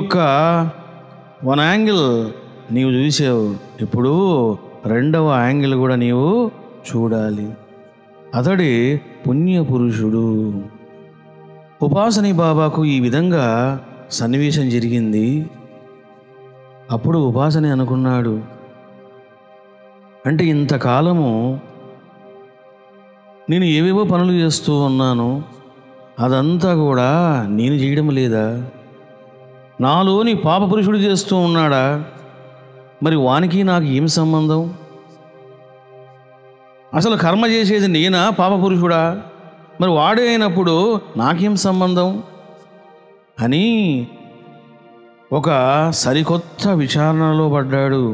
యొక్క one angle నీవు చూసావు ఇప్పుడు రెండవ యాంగిల్ కూడా నీవు చూడాలి అతడి పుణ్యపురుషుడు ఉపాసని బాబాకు ఈ విధంగా సన్నివేశం జరిగింది అప్పుడు ఉపాసని అనుకున్నాడు అంటే ఇంతకాలము నేను ఏవేవో పనులు చేస్తూ ఉన్నాను అదంతా కూడా నేను చేయడం లేదా నాలోని పాప పురుషుడు చేస్తూ ఉన్నాడా మరి వానికి నాకు ఏం సంబంధం అసలు కర్మ చేసేది నేనా పాప పురుషుడా మరి వాడే అయినప్పుడు నాకేం సంబంధం అని ఒక సరికొత్త విచారణలో పడ్డాడు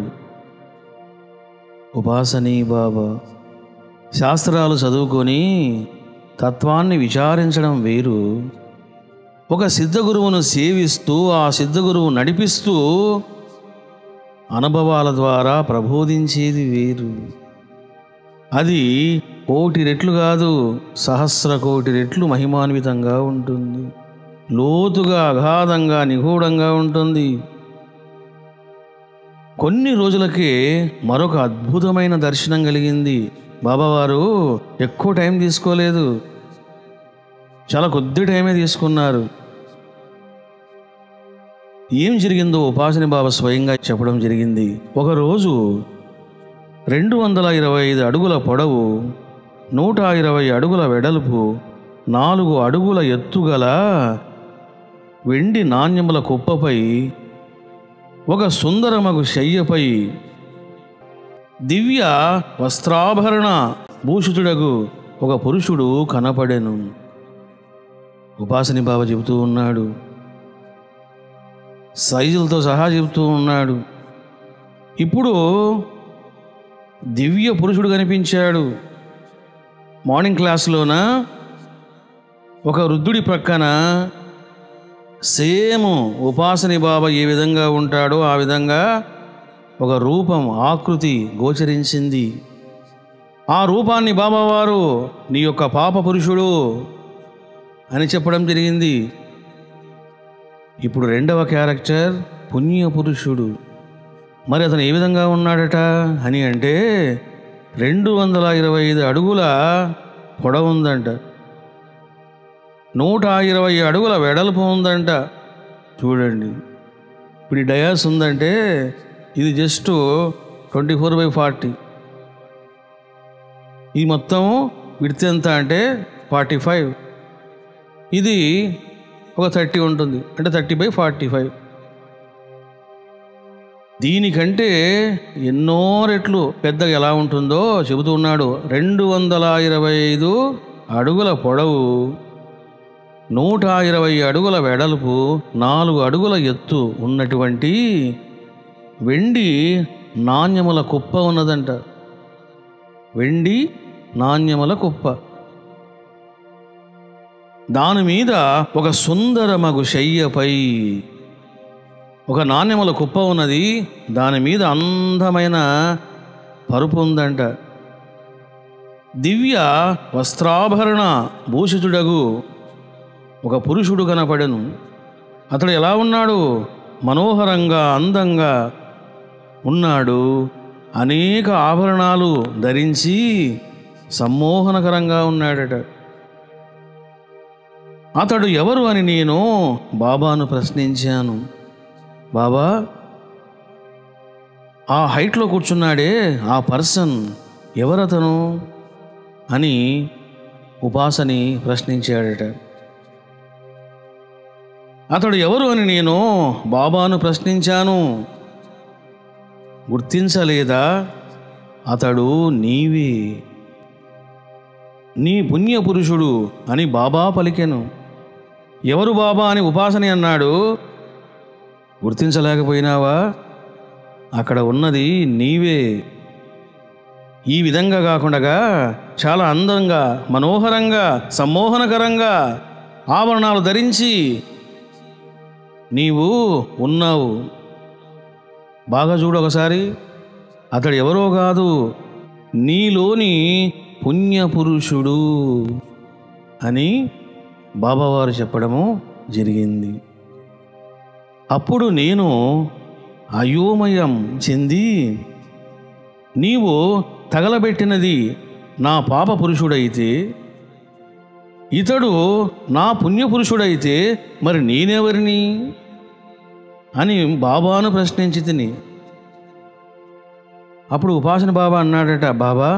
ఉపాసనీ బాబా శాస్త్రాలు చదువుకొని తత్వాన్ని విచారించడం వేరు ఒక సిద్ధ గురువును సేవిస్తూ ఆ సిద్ధ గురువు నడిపిస్తూ అనుభవాల ద్వారా ప్రబోధించేది వేరు అది కోటి రెట్లు కాదు సహస్ర కోటి రెట్లు మహిమాన్వితంగా ఉంటుంది లోతుగా అగాధంగా నిగూఢంగా ఉంటుంది కొన్ని రోజులకే మరొక అద్భుతమైన దర్శనం కలిగింది బాబావారు ఎక్కువ టైం తీసుకోలేదు చాలా కొద్ది టైమే తీసుకున్నారు ఏం జరిగిందో ఉపాసని బాబా స్వయంగా చెప్పడం జరిగింది ఒకరోజు రెండు వందల ఇరవై ఐదు అడుగుల పొడవు నూట ఇరవై అడుగుల వెడల్పు నాలుగు అడుగుల ఎత్తుగల వెండి నాణ్యముల కుప్పపై ఒక సుందరమగు శయ్యపై దివ్య వస్త్రాభరణ భూషితుడగు ఒక పురుషుడు కనపడెను ఉపాసని బాబా చెబుతూ ఉన్నాడు సైజులతో సహా చెబుతూ ఉన్నాడు ఇప్పుడు దివ్య పురుషుడు కనిపించాడు మార్నింగ్ క్లాస్లోన ఒక వృద్ధుడి ప్రక్కన సేమ్ ఉపాసని బాబా ఏ విధంగా ఉంటాడో ఆ విధంగా ఒక రూపం ఆకృతి గోచరించింది ఆ రూపాన్ని బాబావారు నీ యొక్క పాప పురుషుడు అని చెప్పడం జరిగింది ఇప్పుడు రెండవ క్యారెక్టర్ పుణ్య పురుషుడు మరి అతను ఏ విధంగా ఉన్నాడట అని అంటే రెండు వందల ఇరవై ఐదు అడుగుల పొడవు ఉందంట నూట ఇరవై అడుగుల వెడల్పు ఉందంట చూడండి ఇప్పుడు ఈ డయాస్ ఉందంటే ఇది just twenty four by forty ఈ మొత్తం విడ్త్ ఎంత అంటే ఫార్టీ ఫైవ్ ఇది ఒక థర్టీ ఉంటుంది అంటే థర్టీ బై ఫార్టీ ఫైవ్ దీనికంటే ఎన్నో రెట్లు పెద్దగా ఎలా ఉంటుందో చెబుతూ ఉన్నాడు రెండు వందల ఇరవై ఐదు అడుగుల పొడవు నూట ఇరవై అడుగుల వెడల్పు నాలుగు అడుగుల ఎత్తు ఉన్నటువంటి వెండి నాణ్యముల కుప్ప ఉన్నదంట వెండి నాణ్యముల కుప్ప దాని మీద ఒక సుందరమగు శయ్యపై ఒక నాణ్యముల కుప్ప ఉన్నది దాని మీద అందమైన పరుపు ఉందంట దివ్య వస్త్రాభరణ భూషితుడగు ఒక పురుషుడు కనపడెను అతడు ఎలా ఉన్నాడు మనోహరంగా అందంగా ఉన్నాడు అనేక ఆభరణాలు ధరించి సమ్మోహనకరంగా ఉన్నాడట అతడు ఎవరు అని నేను బాబాను ప్రశ్నించాను బాబా ఆ హైట్లో కూర్చున్నాడే ఆ పర్సన్ ఎవరతను అని ఉపాసని ప్రశ్నించాడట అతడు ఎవరు అని నేను బాబాను ప్రశ్నించాను గుర్తించలేదా అతడు నీవే నీ పుణ్యపురుషుడు అని బాబా పలికెను ఎవరు బాబా అని ఉపాసని అన్నాడు గుర్తించలేకపోయినావా అక్కడ ఉన్నది నీవే ఈ విధంగా కాకుండా చాలా అందంగా మనోహరంగా సమ్మోహనకరంగా ఆభరణాలు ధరించి నీవు ఉన్నావు బాగా చూడు ఒకసారి అతడు ఎవరో కాదు నీలోని పుణ్యపురుషుడు అని బాబావారు చెప్పడము జరిగింది అప్పుడు నేను అయోమయం చెంది నీవు తగలబెట్టినది నా పాప పురుషుడైతే ఇతడు నా పుణ్యపురుషుడైతే మరి నేనెవరిని అని బాబాను ప్రశ్నించి తిని అప్పుడు ఉపాసన బాబా అన్నాడట బాబా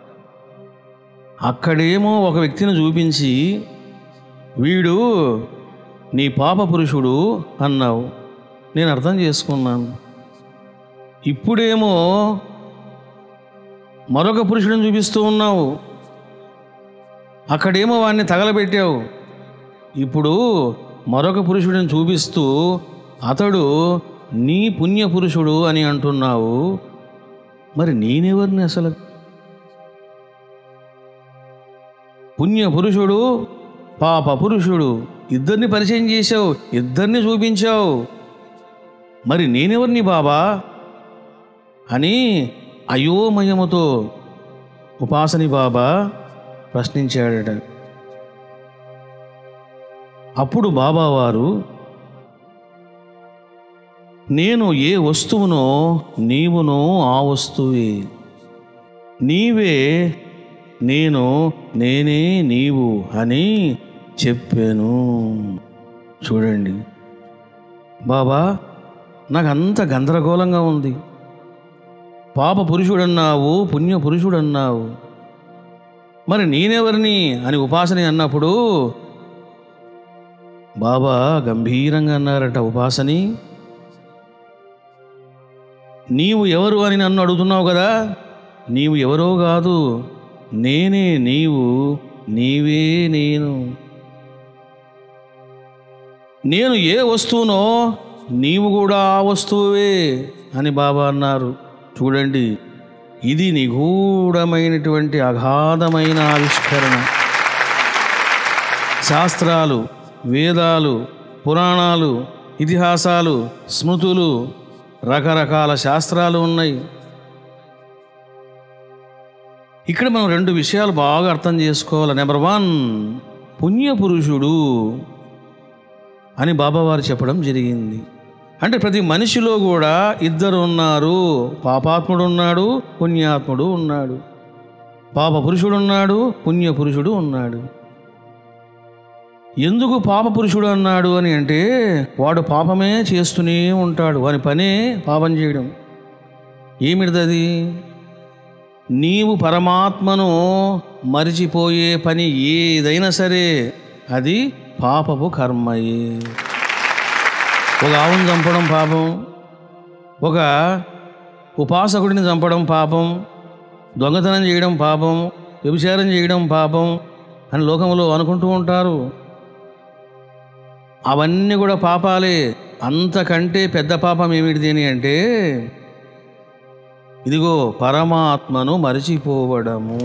అక్కడేమో ఒక వ్యక్తిని చూపించి వీడు నీ పాప పురుషుడు అన్నావు నేను అర్థం చేసుకున్నాను ఇప్పుడేమో మరొక పురుషుడిని చూపిస్తూ ఉన్నావు అక్కడేమో వాడిని తగలబెట్టావు ఇప్పుడు మరొక పురుషుడిని చూపిస్తూ అతడు నీ పుణ్య పురుషుడు అని అంటున్నావు మరి నేనెవరిని అసలు పుణ్య పురుషుడు పాప పురుషుడు ఇద్దరిని పరిచయం చేశావు ఇద్దరిని చూపించావు మరి నేనెవరిని బాబా అని అయోమయముతో ఉపాసని బాబా ప్రశ్నించాడట అప్పుడు బాబావారు నేను ఏ వస్తువునో నీవునో ఆ వస్తువే నీవే నేను నేనే నీవు అని చెప్పాను చూడండి బాబా నాకంత గందరగోళంగా ఉంది పాప పురుషుడన్నావు పుణ్య పురుషుడన్నావు మరి నేనెవరిని అని ఉపాసన అన్నప్పుడు బాబా గంభీరంగా అన్నారట ఉపాసని నీవు ఎవరు అని నన్ను అడుగుతున్నావు కదా నీవు ఎవరో కాదు నేనే నీవు నీవే నేను నేను ఏ వస్తువునో నీవు కూడా ఆ వస్తువే అని బాబా అన్నారు చూడండి ఇది నిగూఢమైనటువంటి అగాధమైన ఆవిష్కరణ శాస్త్రాలు వేదాలు పురాణాలు ఇతిహాసాలు స్మృతులు రకరకాల శాస్త్రాలు ఉన్నాయి ఇక్కడ మనం రెండు విషయాలు బాగా అర్థం చేసుకోవాలి నెంబర్ వన్ పుణ్యపురుషుడు అని బాబావారు చెప్పడం జరిగింది అంటే ప్రతి మనిషిలో కూడా ఇద్దరు ఉన్నారు పాపాత్ముడు ఉన్నాడు పుణ్యాత్ముడు ఉన్నాడు పాప పురుషుడు ఉన్నాడు పుణ్య పురుషుడు ఉన్నాడు ఎందుకు పాప పురుషుడు అన్నాడు అని అంటే వాడు పాపమే చేస్తూనే ఉంటాడు వాని పనే పాపం చేయడం ఏమిటిది నీవు పరమాత్మను మరిచిపోయే పని ఏదైనా సరే అది పాపపు కర్మయే ఒక ఆవును చంపడం పాపం ఒక ఉపాసకుడిని చంపడం పాపం దొంగతనం చేయడం పాపం వ్యభిచారం చేయడం పాపం అని లోకంలో అనుకుంటూ ఉంటారు అవన్నీ కూడా పాపాలే అంతకంటే పెద్ద పాపం ఏమిటిది అని అంటే ఇదిగో పరమాత్మను మరిచిపోవడము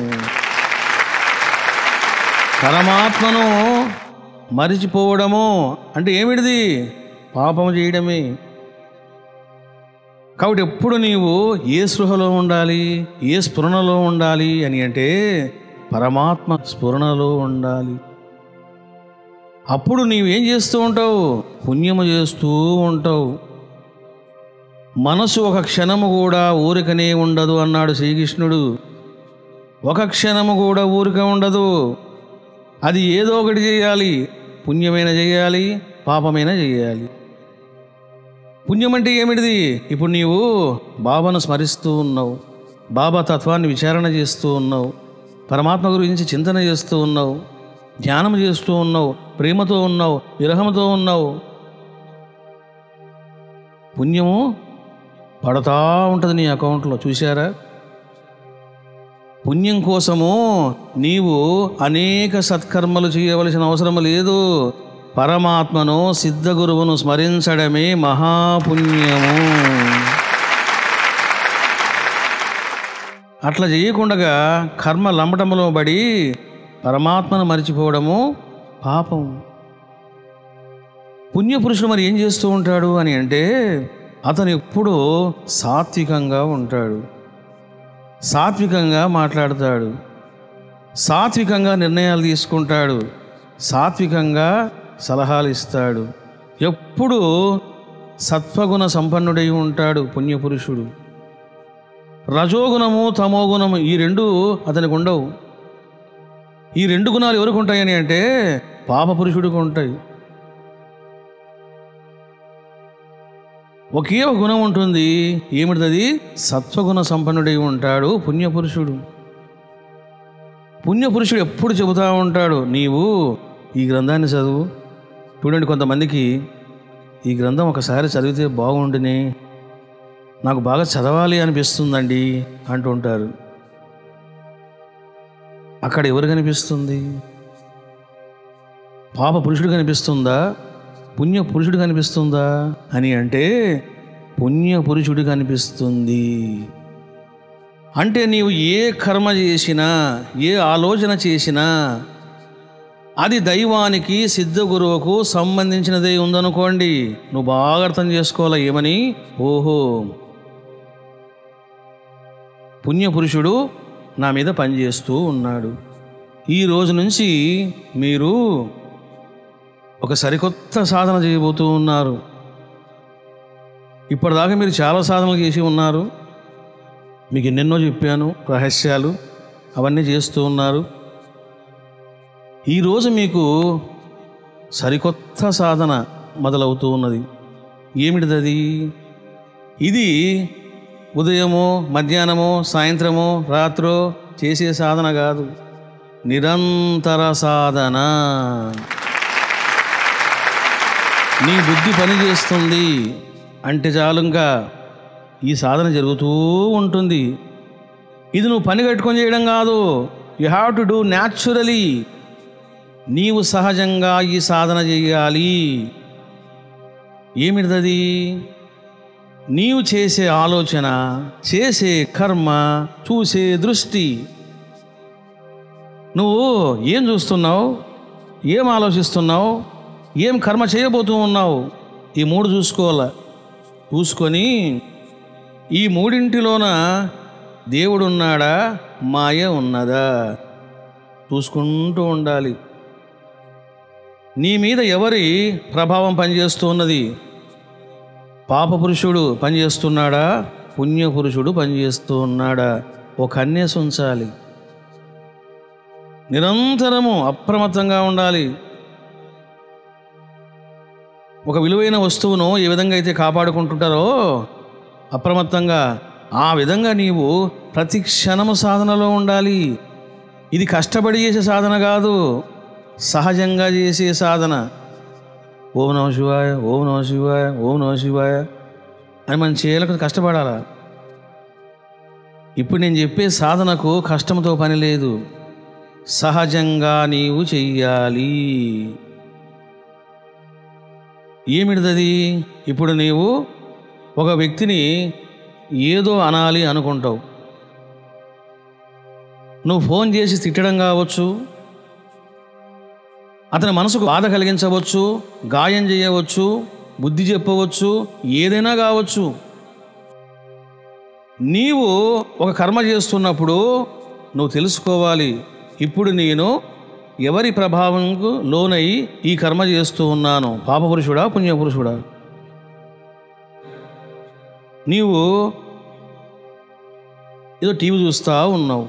పరమాత్మను మరిచిపోవడము అంటే ఏమిటిది పాపం చేయడమే కాబట్టి ఎప్పుడు నీవు ఏ స్పృహలో ఉండాలి ఏ స్ఫురణలో ఉండాలి అని అంటే పరమాత్మ స్ఫురణలో ఉండాలి అప్పుడు నీవేం చేస్తూ ఉంటావు పుణ్యము చేస్తూ ఉంటావు మనసు ఒక క్షణము కూడా ఊరికనే ఉండదు అన్నాడు శ్రీకృష్ణుడు ఒక క్షణము కూడా ఊరిక ఉండదు అది ఏదో ఒకటి చేయాలి పుణ్యమైన చేయాలి పాపమైన చేయాలి పుణ్యం అంటే ఏమిటిది ఇప్పుడు నీవు బాబాను స్మరిస్తూ ఉన్నావు బాబా తత్వాన్ని విచారణ చేస్తూ ఉన్నావు పరమాత్మ గురించి చింతన చేస్తూ ఉన్నావు ధ్యానం చేస్తూ ఉన్నావు ప్రేమతో ఉన్నావు విరహంతో ఉన్నావు పుణ్యము పడతా ఉంటుంది నీ అకౌంట్లో చూశారా పుణ్యం కోసము నీవు అనేక సత్కర్మలు చేయవలసిన అవసరం లేదు పరమాత్మను సిద్ధగురువును స్మరించడమే మహాపుణ్యము అట్లా చేయకుండా కర్మ లంబటములో పడి పరమాత్మను మరిచిపోవడము పాపం పుణ్యపురుషుడు మరి ఏం చేస్తూ ఉంటాడు అని అంటే అతను ఎప్పుడూ సాత్వికంగా ఉంటాడు సాత్వికంగా మాట్లాడతాడు సాత్వికంగా నిర్ణయాలు తీసుకుంటాడు సాత్వికంగా సలహాలు ఇస్తాడు ఎప్పుడు సత్వగుణ సంపన్నుడై ఉంటాడు పుణ్యపురుషుడు రజోగుణము తమోగుణము ఈ రెండు అతనికి ఉండవు ఈ రెండు గుణాలు ఎవరికి ఉంటాయని అంటే పాప పురుషుడికి ఉంటాయి ఒకే ఒక గుణం ఉంటుంది ఏమిటిది సత్వగుణ సంపన్నుడై ఉంటాడు పుణ్యపురుషుడు పుణ్యపురుషుడు ఎప్పుడు చెబుతూ ఉంటాడు నీవు ఈ గ్రంథాన్ని చదువు చూడండి కొంతమందికి ఈ గ్రంథం ఒకసారి చదివితే బాగుండునే నాకు బాగా చదవాలి అనిపిస్తుందండి అంటూ ఉంటారు అక్కడ ఎవరు కనిపిస్తుంది పాప పురుషుడు కనిపిస్తుందా పుణ్య పురుషుడు కనిపిస్తుందా అని అంటే పుణ్య పురుషుడు కనిపిస్తుంది అంటే నీవు ఏ కర్మ చేసినా ఏ ఆలోచన చేసినా అది దైవానికి సిద్ధ గురువుకు సంబంధించినదే ఉందనుకోండి నువ్వు బాగా అర్థం చేసుకోవాలా ఏమని ఓహో పుణ్యపురుషుడు నా మీద పనిచేస్తూ ఉన్నాడు ఈ రోజు నుంచి మీరు ఒక సరికొత్త సాధన చేయబోతూ ఉన్నారు ఇప్పటిదాకా మీరు చాలా సాధనలు చేసి ఉన్నారు మీకు ఎన్నెన్నో చెప్పాను రహస్యాలు అవన్నీ చేస్తూ ఉన్నారు ఈరోజు మీకు సరికొత్త సాధన మొదలవుతూ ఉన్నది ఏమిటిది అది ఇది ఉదయమో మధ్యాహ్నమో సాయంత్రమో రాత్రో చేసే సాధన కాదు నిరంతర సాధన నీ బుద్ధి పని చేస్తుంది అంటే చాలు ఇంకా ఈ సాధన జరుగుతూ ఉంటుంది ఇది నువ్వు పని కట్టుకొని చేయడం కాదు you have to do naturally నీవు సహజంగా ఈ సాధన చేయాలి ఏమిటిది నీవు చేసే ఆలోచన చేసే కర్మ చూసే దృష్టి నువ్వు ఏం చూస్తున్నావు ఏం ఆలోచిస్తున్నావు ఏం కర్మ చేయబోతూ ఉన్నావు ఈ మూడు చూసుకోవాల చూసుకొని ఈ మూడింటిలోన దేవుడు ఉన్నాడా మాయ ఉన్నదా చూసుకుంటూ ఉండాలి నీ మీద ఎవరి ప్రభావం పనిచేస్తూ ఉన్నది పాప పురుషుడు పనిచేస్తున్నాడా పుణ్య పురుషుడు పనిచేస్తూ ఉన్నాడా ఒక కన్యస్ ఉంచాలి నిరంతరము అప్రమత్తంగా ఉండాలి ఒక విలువైన వస్తువును ఏ విధంగా అయితే కాపాడుకుంటుంటారో అప్రమత్తంగా ఆ విధంగా నీవు ప్రతి క్షణము సాధనలో ఉండాలి ఇది కష్టపడి చేసే సాధన కాదు సహజంగా చేసే సాధన ఓం నమ శివాయ ఓం నమ శివాయ ఓం నమ శివాయ అని మనం చేయాలకు కష్టపడాలా ఇప్పుడు నేను చెప్పే సాధనకు కష్టంతో పని లేదు సహజంగా నీవు చెయ్యాలి ఏమిటిదది ఇప్పుడు నీవు ఒక వ్యక్తిని ఏదో అనాలి అనుకుంటావు నువ్వు ఫోన్ చేసి తిట్టడం కావచ్చు అతని మనసుకు బాధ కలిగించవచ్చు గాయం చేయవచ్చు బుద్ధి చెప్పవచ్చు ఏదైనా కావచ్చు నీవు ఒక కర్మ చేస్తున్నప్పుడు నువ్వు తెలుసుకోవాలి ఇప్పుడు నేను ఎవరి ప్రభావంకు లోనై ఈ కర్మ చేస్తూ ఉన్నాను పాపపురుషుడా పుణ్యపురుషుడా నీవు ఏదో టీవీ చూస్తూ ఉన్నావు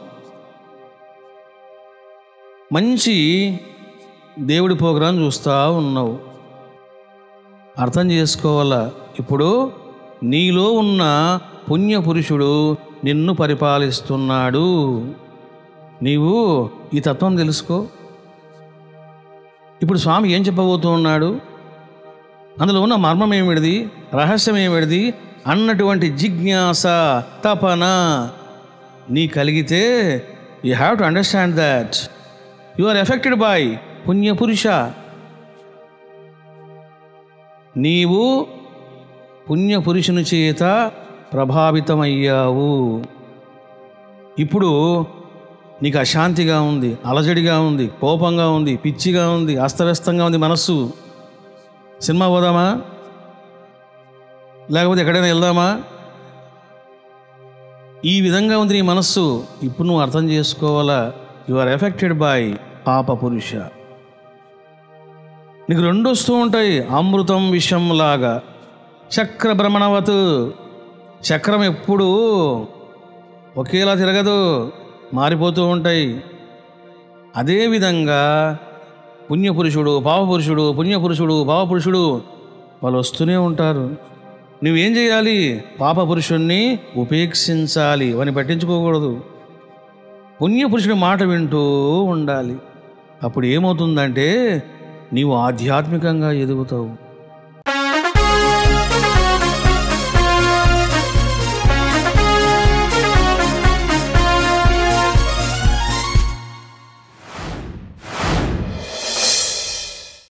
మంచి దేవుడి ప్రోగ్రాం చూస్తూ ఉన్నావు అర్థం చేసుకోవాలా ఇప్పుడు నీలో ఉన్న పుణ్య పురుషుడు నిన్ను పరిపాలిస్తున్నాడు నీవు ఈ తత్వం తెలుసుకో ఇప్పుడు స్వామి ఏం చెప్పబోతూ ఉన్నాడు అందులో ఉన్న మర్మం ఏమిటిది రహస్యం ఏమిటిది అన్నటువంటి జిజ్ఞాస తపన నీ కలిగితే you have to understand that you are affected by పుణ్యపురుష నీవు పుణ్యపురుషుని చేత ప్రభావితమయ్యావు ఇప్పుడు నీకు అశాంతిగా ఉంది అలజడిగా ఉంది కోపంగా ఉంది పిచ్చిగా ఉంది అస్తవ్యస్తంగా ఉంది మనస్సు సినిమా పోదామా లేకపోతే ఎక్కడైనా వెళ్దామా ఈ విధంగా ఉంది నీ మనస్సు ఇప్పుడు నువ్వు అర్థం చేసుకోవాలా యు ఆర్ ఎఫెక్టెడ్ బై పాప పురుష నీకు రెండు వస్తూ ఉంటాయి అమృతం విషం లాగా చక్ర భ్రమణవత్ చక్రం ఎప్పుడూ ఒకేలా తిరగదు మారిపోతూ ఉంటాయి అదేవిధంగా పుణ్యపురుషుడు పావపురుషుడు పుణ్యపురుషుడు పావపురుషుడు వాళ్ళు వస్తూనే ఉంటారు నువ్వేం చేయాలి పాపపురుషుణ్ణి ఉపేక్షించాలి వాని పట్టించుకోకూడదు పుణ్యపురుషుడి మాట వింటూ ఉండాలి అప్పుడు ఏమవుతుందంటే నీవు ఆధ్యాత్మికంగా ఎదుగుతావు